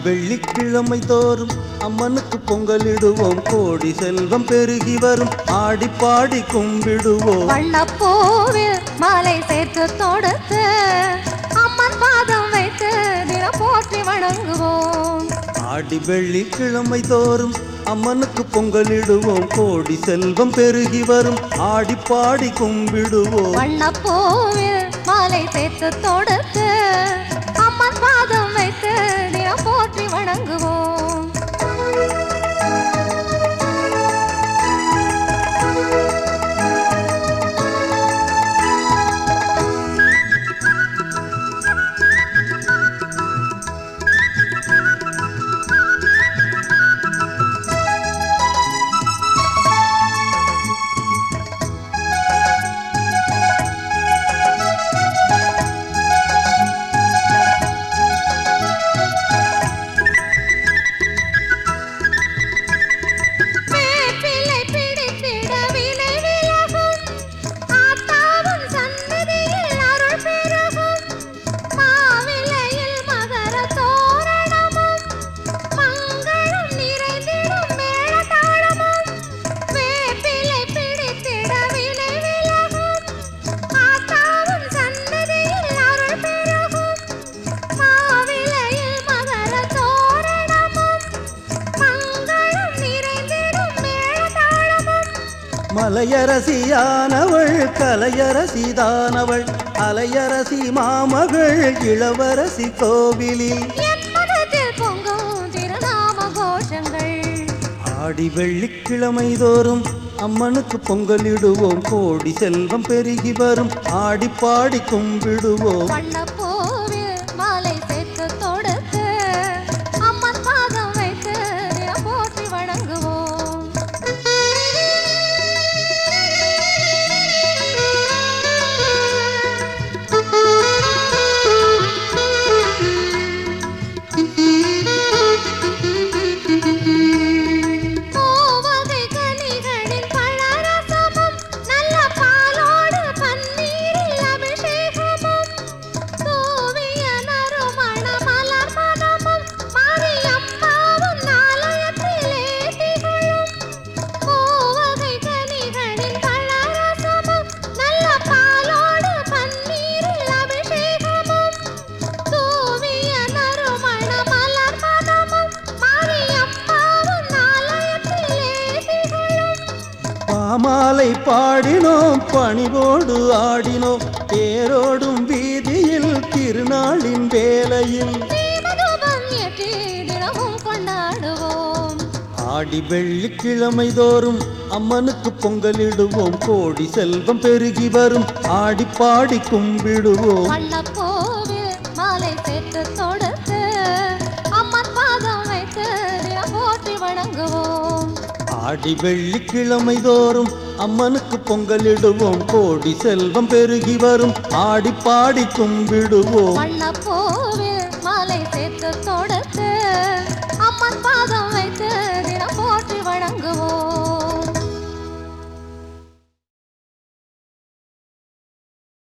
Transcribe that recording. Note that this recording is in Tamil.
வெள்ளிக்கிழமை தோறும் அம்மனுக்கு பொங்கலிடுவோம் கோடி செல்வம் பெருகி வரும் ஆடி பாடி கும்பிடுவோம் வண்ணப்பூவில் மாலை சேர்த்து தொடுத்து அம்மன் பாதம் வைத்து தினம் போற்றி வணங்குவோம் ஆடி வெள்ளிக்கிழமை தோறும் அம்மனுக்கு பொங்கலிடுவோம் கோடி செல்வம் பெருகி வரும் ஆடி பாடி கும்பிடுவோம் வண்ணப்பூவில் மாலை சேர்த்து தொடுத்து அம்மன் பாதம் வைத்து தினம் போற்றி வணங்குவோம் வேப்பிலை பிடித்திட வினை விலகும் ஆத்தாவும் சன்னதியில் அருள் பெருகும் மாவிலையில் மகர தோரணமும் மங்களம் நிறைந்திடும் மேளதாளமும் வேப்பிலை பிடித்திட வினை விலகும் ஆத்தாவும் சன்னதியில் அருள் பெருகும் மாவிலையில் மகர தோரணமும் மங்களம் நிறைந்திடும் மேளதாளமும் மலையரசியானவள் கலையரசிதானவள் அலையரசி மாமகள் இளவரசி கோவிலில் என் மனதில் பொங்கும் திருநாம கோஷங்கள் ஆடி வெள்ளிக்கிழமை தோறும் அம்மனுக்கு பொங்கலிடுவோம் கோடி செல்வம் பெருகி வரும் ஆடி பாடி கும்பிடுவோம் வண்ணப்பூவில் மாலை சேர்த்து தொடுத்து அம்மன் பாதம் வைத்து தினம் போற்றி வணங்குவோம் கோவகை கனிகளின் பழரசமும் நல்ல பாலோடு பன்னீரில் அபிஷேகமும் தூவிய நறுமண மலர் மணமும் மாரியம்மாவும் நாலயத்திலே திகழும் கோவகை கனிகளின் பழரசமும் நல்ல பாலோடு பன்னீரில் அபிஷேகமும் தூவிய நறுமண மலர் மணமும் மாரியம்மாவும் நாலயத்திலே திகழும் பாமாலை பாடினோம் பணிவோடு ஆடினோம் தேரோடும் வீதியில் திருநாளின் வேளையில் தீபதூபம் ஏற்றி தினமும் கொண்டாடுவோம் ஆடி வெள்ளிக்கிழமை தோறும் அம்மனுக்கு பொங்கலிடுவோம் கோடி செல்வம் பெருகி வரும் ஆடி பாடி கும்பிடுவோம் வண்ணப்பூவில் மாலை சேர்த்து தொடுத்து அம்மன் பாதம் வைத்து தினம் போற்றி வணங்குவோம் ஆடி வெள்ளிக்கிழமை தோறும் அம்மனுக்கு பொங்கலிடுவோம் கோடி செல்வம் பெருகி வரும் ஆடி பாடி கும்பிடுவோம் வண்ணப்பூவில் மாலை சேர்த்து தொடுத்து